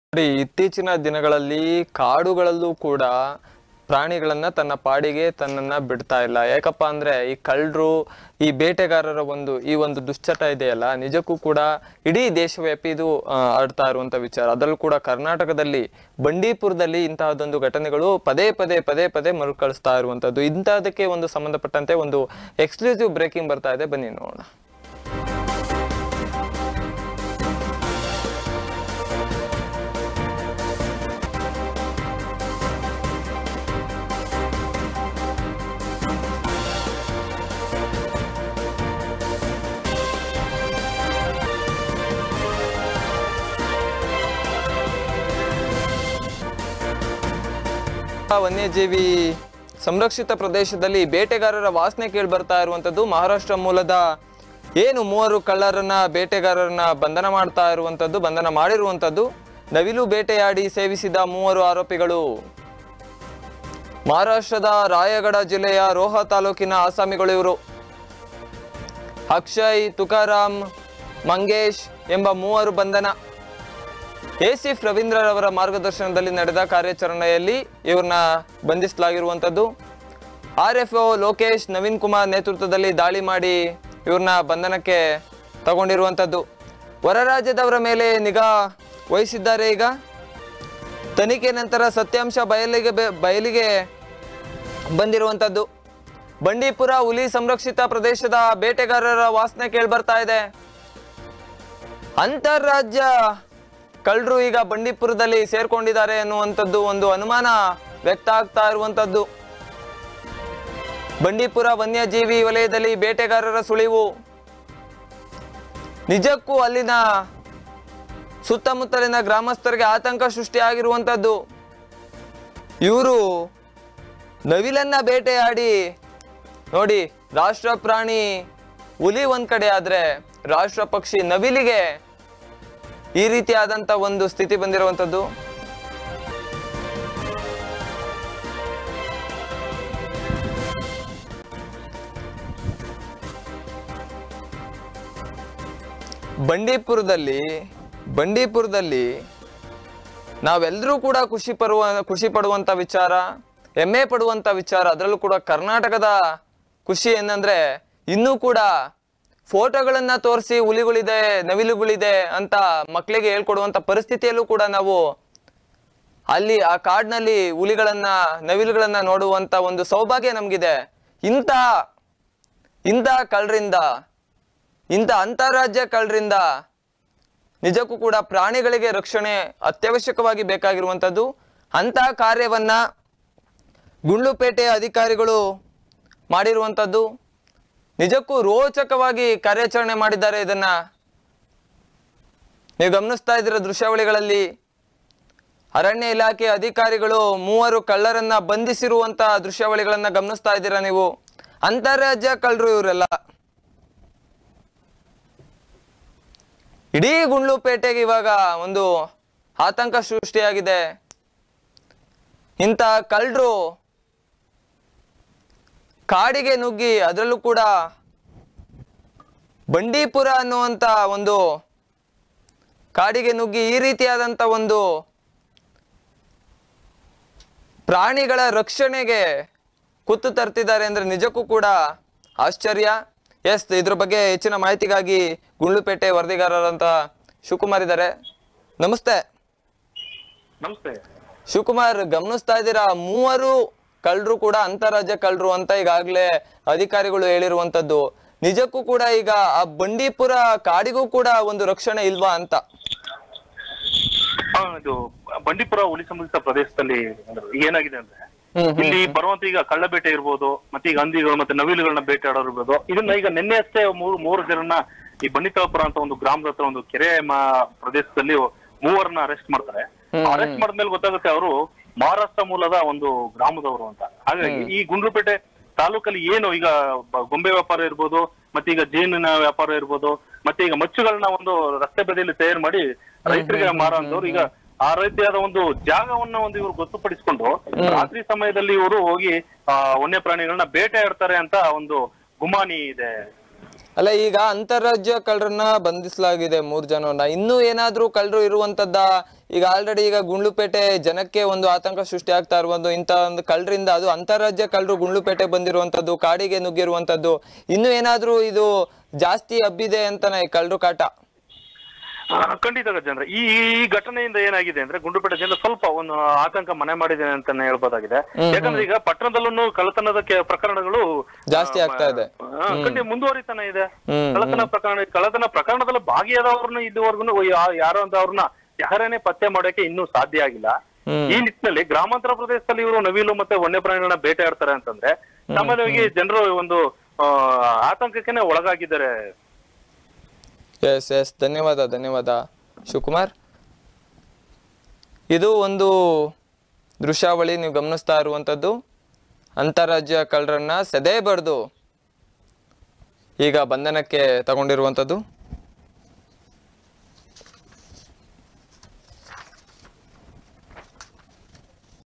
ನೋಡಿ ಇತ್ತೀಚಿನ ದಿನಗಳಲ್ಲಿ ಕಾಡುಗಳಲ್ಲೂ ಕೂಡ ಪ್ರಾಣಿಗಳನ್ನ ತನ್ನ ಪಾಡಿಗೆ ತನ್ನನ್ನ ಬಿಡ್ತಾ ಇಲ್ಲ ಯಾಕಪ್ಪ ಅಂದ್ರೆ ಈ ಕಳ್ಳರು ಈ ಬೇಟೆಗಾರರ ಒಂದು ಈ ಒಂದು ದುಶ್ಚಟ ಇದೆಯಲ್ಲ ನಿಜಕ್ಕೂ ಕೂಡ ಇಡೀ ದೇಶವ್ಯಾಪಿ ಇದು ಆ, ಹರಡ್ತಾ ಇರುವಂತ ವಿಚಾರ ಅದರಲ್ಲೂ ಕೂಡ ಕರ್ನಾಟಕದಲ್ಲಿ ಬಂಡೀಪುರದಲ್ಲಿ ಇಂತಹದೊಂದು ಘಟನೆಗಳು ಪದೇ ಪದೇ ಪದೇ ಪದೇ ಮರುಕಳಿಸ್ತಾ ಇರುವಂತದ್ದು ಇಂತಹದಕ್ಕೆ ಒಂದು ಸಂಬಂಧಪಟ್ಟಂತೆ ಒಂದು ಎಕ್ಸ್ಕ್ಲೂಸಿವ್ ಬ್ರೇಕಿಂಗ್ ಬರ್ತಾ ಇದೆ ಬನ್ನಿ ನೋಡೋಣ ವನ್ಯಜೀವಿ ಸಂರಕ್ಷಿತ ಪ್ರದೇಶದಲ್ಲಿ ಬೇಟೆಗಾರರ ವಾಸನೆ ಕೇಳಿ ಬರ್ತಾ ಇರುವಂತದ್ದು ಮಹಾರಾಷ್ಟ್ರ ಮೂಲದ ಏನು ಮೂವರು ಕಳ್ಳರನ್ನ ಬೇಟೆಗಾರರನ್ನ ಬಂಧನ ಮಾಡ್ತಾ ಇರುವಂತದ್ದು ಬಂಧನ ಮಾಡಿರುವಂತದ್ದು ನವಿಲು ಬೇಟೆಯಾಡಿ ಸೇವಿಸಿದ ಮೂವರು ಆರೋಪಿಗಳು ಮಹಾರಾಷ್ಟ್ರದ ರಾಯಗಢ ಜಿಲ್ಲೆಯ ರೋಹ ತಾಲೂಕಿನ ಆಸಾಮಿಗಳು ಇವರು ಅಕ್ಷಯ್ ತುಕಾರಾಮ್ ಮಂಗೇಶ್ ಎಂಬ ಮೂವರು ಬಂಧನ ಎಸಿಫ್ ರವೀಂದ್ರರವರ ಮಾರ್ಗದರ್ಶನದಲ್ಲಿ ನಡೆದ ಕಾರ್ಯಾಚರಣೆಯಲ್ಲಿ ಇವ್ರನ್ನ ಬಂಧಿಸಲಾಗಿರುವಂಥದ್ದು R F O Lokesh Naveen Kumar ನೇತೃತ್ವದಲ್ಲಿ ದಾಳಿ ಮಾಡಿ ಇವ್ರನ್ನ ಬಂಧನಕ್ಕೆ ತಗೊಂಡಿರುವಂಥದ್ದು ಹೊರ ರಾಜ್ಯದವರ ಮೇಲೆ ನಿಗಾ ವಹಿಸಿದ್ದಾರೆ ಈಗ ತನಿಖೆ ನಂತರ ಸತ್ಯಾಂಶ ಬಯಲಿಗೆ ಬೆ- ಬಯಲಿಗೆ ಬಂದಿರುವಂಥದ್ದು ಬಂಡೀಪುರ ಹುಲಿ ಸಂರಕ್ಷಿತ ಪ್ರದೇಶದ ಬೇಟೆಗಾರರ ವಾಸನೆ ಕೇಳ್ಬರ್ತಾ ಇದೆ ಅಂತಾರಾಜ್ಯ ಕಳ್ಳರು ಈಗ ಬಂಡೀಪುರದಲ್ಲಿ ಸೇರ್ಕೊಂಡಿದ್ದಾರೆ ಅನ್ನುವಂಥದ್ದು ಒಂದು ಅನುಮಾನ ವ್ಯಕ್ತ ಆಗ್ತಾ ಇರುವಂಥದ್ದು ಬಂಡೀಪುರ ವನ್ಯಜೀವಿ ವಲಯದಲ್ಲಿ ಬೇಟೆಗಾರರ ಸುಳಿವು ನಿಜಕ್ಕೂ ಅಲ್ಲಿನ ಸುತ್ತಮುತ್ತಲಿನ ಗ್ರಾಮಸ್ಥರಿಗೆ ಆತಂಕ ಸೃಷ್ಟಿಯಾಗಿರುವಂಥದ್ದು ಇವರು ನವಿಲನ್ನ ಬೇಟೆಯಾಡಿ ನೋಡಿ ರಾಷ್ಟ್ರ ಪ್ರಾಣಿ ಹುಲಿ ಒಂದ್ ಕಡೆ ಆದ್ರೆ ರಾಷ್ಟ್ರ ಪಕ್ಷಿ ನವಿಲಿಗೆ ಈ ರೀತಿಯಾದಂತ ಒಂದು ಸ್ಥಿತಿ ಬಂದಿರುವಂತದ್ದು ಬಂಡೀಪುರದಲ್ಲಿ ಬಂಡೀಪುರದಲ್ಲಿ ನಾವೆಲ್ಲರೂ ಕೂಡ ಖುಷಿ ಪಡುವ ಖುಷಿ ಪಡುವಂತ ವಿಚಾರ ಹೆಮ್ಮೆ ಪಡುವಂತ ವಿಚಾರ ಅದರಲ್ಲೂ ಕೂಡ ಕರ್ನಾಟಕದ ಖುಷಿ ಏನಂದ್ರೆ ಇನ್ನೂ ಕೂಡ ಫೋಟೋಗಳನ್ನ ತೋರಿಸಿ ಹುಲಿಗಳಿದೆ ನವಿಲುಗಳಿದೆ ಅಂತ ಮಕ್ಕಳಿಗೆ ಹೇಳ್ಕೊಡುವಂತ ಪರಿಸ್ಥಿತಿಯಲ್ಲೂ ಕೂಡ ನಾವು ಅಲ್ಲಿ ಆ ಕಾಡಿನಲ್ಲಿ ಹುಲಿಗಳನ್ನ ನವಿಲುಗಳನ್ನ ನೋಡುವಂತ ಒಂದು ಸೌಭಾಗ್ಯ ನಮಗಿದೆ ಇಂಥ ಇಂಥ ಕಳ್ಳರಿಂದ ಇಂಥ ಅಂತಾರಾಜ್ಯ ಕಳ್ಳರಿಂದ ನಿಜಕ್ಕೂ ಕೂಡ ಪ್ರಾಣಿಗಳಿಗೆ ರಕ್ಷಣೆ ಅತ್ಯವಶ್ಯಕವಾಗಿ ಬೇಕಾಗಿರುವಂಥದ್ದು ಅಂತಹ ಕಾರ್ಯವನ್ನ ಗುಂಡ್ಲುಪೇಟೆಯ ಅಧಿಕಾರಿಗಳು ಮಾಡಿರುವಂಥದ್ದು ನಿಜಕ್ಕೂ ರೋಚಕವಾಗಿ ಕಾರ್ಯಾಚರಣೆ ಮಾಡಿದ್ದಾರೆ ಇದನ್ನ ನೀವು ಗಮನಿಸ್ತಾ ಇದ್ದೀರ ದೃಶ್ಯಾವಳಿಗಳಲ್ಲಿ ಅರಣ್ಯ ಇಲಾಖೆ ಅಧಿಕಾರಿಗಳು ಮೂವರು ಕಳ್ಳರನ್ನ ಬಂಧಿಸಿರುವಂತ ದೃಶ್ಯಾವಳಿಗಳನ್ನ ಗಮನಿಸ್ತಾ ಇದ್ದೀರಾ ನೀವು ಅಂತಾರಾಜ್ಯ ಕಳ್ಳರು ಇವರೆಲ್ಲ ಇಡೀ ಗುಂಡ್ಲುಪೇಟೆಗೆ ಇವಾಗ ಒಂದು ಆತಂಕ ಸೃಷ್ಟಿಯಾಗಿದೆ ಇಂಥ ಕಳ್ಳರು ಕಾಡಿಗೆ ನುಗ್ಗಿ ಅದರಲ್ಲೂ ಕೂಡ ಬಂಡೀಪುರ ಅನ್ನುವಂಥ ಒಂದು ಕಾಡಿಗೆ ನುಗ್ಗಿ ಈ ರೀತಿಯಾದಂಥ ಒಂದು ಪ್ರಾಣಿಗಳ ರಕ್ಷಣೆಗೆ ಕುತ್ತು ತರ್ತಿದ್ದಾರೆ ಅಂದ್ರೆ ನಿಜಕ್ಕೂ ಕೂಡ ಆಶ್ಚರ್ಯ ಎಸ್ ಇದ್ರ ಬಗ್ಗೆ ಹೆಚ್ಚಿನ ಮಾಹಿತಿಗಾಗಿ ಗುಂಡ್ಲುಪೇಟೆ ವರದಿಗಾರರಂತ ಶಿವಕುಮಾರ್ ಇದ್ದಾರೆ ನಮಸ್ತೆ ನಮಸ್ತೆ ಶಿವಕುಮಾರ್ ಗಮನಿಸ್ತಾ ಇದ್ದೀರಾ ಮೂವರು ಕಳ್ಳರು ಕೂಡ ಅಂತಾರಾಜ್ಯ ಕಳ್ಳರು ಅಂತ ಈಗಾಗಲೇ ಅಧಿಕಾರಿಗಳು ಹೇಳಿರುವಂತದ್ದು ನಿಜಕ್ಕೂ ಕೂಡ ಈಗ ಆ ಬಂಡೀಪುರ ಕಾಡಿಗೂ ಕೂಡ ಒಂದು ರಕ್ಷಣೆ ಇಲ್ವಾ ಅಂತ ಆ, ಇದು ಬಂಡೀಪುರ ಹುಲಿ ಸಂಬಂಧಿತ ಪ್ರದೇಶದಲ್ಲಿ ಏನಾಗಿದೆ ಅಂದ್ರೆ ಹ್ಮ್ ಹ್ಮ್ ಇಲ್ಲಿ ಬರುವಂತ ಈಗ ಕಳ್ಳಬೇಟೆ ಇರ್ಬೋದು ಮತ್ತೆ ಈಗ ಹಂದಿಗಳು ಮತ್ತೆ ನವಿಲುಗಳನ್ನ ಬೇಟೆಯಾಡೋರು ಇರ್ಬೋದು ಇದನ್ನ ಈಗ ನಿನ್ನೆ ಅಷ್ಟೇ ಮೂರು ಮೂರು ಜನರನ್ನ ಈ ಬಂಡಿತಾಪುರ ಅಂತ ಒಂದು ಗ್ರಾಮದ ಹತ್ರ ಒಂದು ಕೆರೆ ಮ- ಪ್ರದೇಶದಲ್ಲಿ ಮೂವರನ್ನ ಅರೆಸ್ಟ್ ಮಾಡ್ತಾರೆ ಅರೆಸ್ಟ್ ಮಾಡಿದ್ಮೇಲೆ ಗೊತ್ತಾಗುತ್ತೆ ಅವರು ಮಹಾರಾಷ್ಟ್ರ ಮೂಲದ ಒಂದು ಗ್ರಾಮದವರು ಅಂತ ಹಾಗಾಗಿ ಈ ಗುಂಡ್ಲುಪೇಟೆ ತಾಲೂಕಲ್ಲಿ ಏನು ಈಗ ಬ- ಗೊಂಬೆ ವ್ಯಾಪಾರ ಇರ್ಬೋದು ಮತ್ತೆ ಈಗ ಜೇನಿನ ವ್ಯಾಪಾರ ಇರ್ಬೋದು ಮತ್ತೆ ಈಗ ಮಚ್ಚುಗಳನ್ನ ಒಂದು ರಸ್ತೆ ಬದಿಯಲ್ಲಿ ತಯಾರು ಮಾಡಿ ರೈತರಿಗೆ ಮಾರಂತವ್ರು ಈಗ ಆ ರೀತಿಯಾದ ಒಂದು ಜಾಗವನ್ನ ಒಂದು ಇವರು ಗೊತ್ತುಪಡಿಸಿಕೊಂಡು ರಾತ್ರಿ ಸಮಯದಲ್ಲಿ ಇವರು ಹೋಗಿ ಆ ವನ್ಯ ಪ್ರಾಣಿಗಳನ್ನ ಬೇಟೆಯಾಡ್ತಾರೆ ಅಂತ ಒಂದು ಗುಮಾನಿ ಇದೆ ಅಲ್ಲ ಈಗ ಅಂತಾರಾಜ್ಯ ಕಳ್ಳರನ್ನ ಬಂಧಿಸಲಾಗಿದೆ ಮೂರ್ ಜನವನ್ನ ಇನ್ನೂ ಏನಾದ್ರೂ ಕಳ್ಳರು ಇರುವಂತದ್ದ ಈಗ ಆಲ್ರೆಡಿ ಈಗ ಗುಂಡ್ಲುಪೇಟೆ ಜನಕ್ಕೆ ಒಂದು ಆತಂಕ ಸೃಷ್ಟಿ ಆಗ್ತಾ ಇರುವುದು ಇಂಥ ಒಂದು ಕಳ್ಳರಿಂದ ಅದು ಅಂತಾರಾಜ್ಯ ಕಳ್ಳರು ಗುಂಡ್ಲುಪೇಟೆ ಬಂದಿರುವಂತದ್ದು ಕಾಡಿಗೆ ನುಗ್ಗಿರುವಂತದ್ದು ಇನ್ನು ಏನಾದ್ರೂ ಇದು ಜಾಸ್ತಿ ಹಬ್ಬಿದೆ ಅಂತಾನೆ ಈ ಕಳ್ಳರು ಕಾಟ ಆ, ಖಂಡಿತ ಗಜೇಂದ್ರ ಈ ಈ ಘಟನೆಯಿಂದ ಏನಾಗಿದೆ ಅಂದ್ರೆ ಗುಂಡ್ಲುಪೇಟೆ ಜನರು ಸ್ವಲ್ಪ ಒಂದು ಆತಂಕ ಮನೆ ಮಾಡಿದೆ ಅಂತಾನೆ ಹೇಳ್ಬೋದಾಗಿದೆ ಯಾಕಂದ್ರೆ ಈಗ ಪಟ್ಟಣದಲ್ಲೂ ಕಳ್ಳತನದ ಕೆ- ಪ್ರಕರಣಗಳು ಜಾಸ್ತಿ ಆಗ್ತಾ ಇದೆ ಆ, ಖಂಡಿತ ಮುಂದುವರಿತಾನೆ ಇದೆ ಹ್ಮ್, ಕಳ್ಳತನ ಪ್ರಕರಣ ಕಳ್ಳತನ ಪ್ರಕರಣದಲ್ಲಿ ಭಾಗಿಯಾದವ್ರನ್ನ ಇದುವರೆಗೂ ಯಾರೋ ಅಂತ ಅವ್ರನ್ನ ಯಾರನ್ನೇ ಪತ್ತೆ ಮಾಡೋಕೆ ಇನ್ನೂ ಸಾಧ್ಯ ಆಗಿಲ್ಲ ಹ್ಮ್. ಈ ನಿಟ್ಟಿನಲ್ಲಿ ಗ್ರಾಮಾಂತರ ಪ್ರದೇಶದಲ್ಲಿ ಇವರು ನವಿಲು ಮತ್ತೆ ವನ್ಯಪ್ರಾಣಿಗಳನ್ನ ಬೇಟೆಯಾಡ್ತಾರೆ ಅಂತಂದ್ರೆ ಸಾಮಾನ್ಯವಾಗಿ ಜನರು ಒಂದು ಆ, ಆತಂಕಕ್ಕೆ ಒಳಗಾಗಿದ್ದಾರೆ ಎಸ್ ಎಸ್ ಧನ್ಯವಾದ ಧನ್ಯವಾದ ಶಿವಕುಮಾರ್ ಇದು ಒಂದು ದೃಶ್ಯಾವಳಿ ನೀವು ಗಮನಿಸ್ತಾ ಇರುವಂಥದ್ದು ಅಂತಾರಾಜ್ಯ ಕಳ್ಳರನ್ನ ಸೆದೆ ಬಡ್ದು ಈಗ ಬಂಧನಕ್ಕೆ ತಗೊಂಡಿರುವಂಥದ್ದು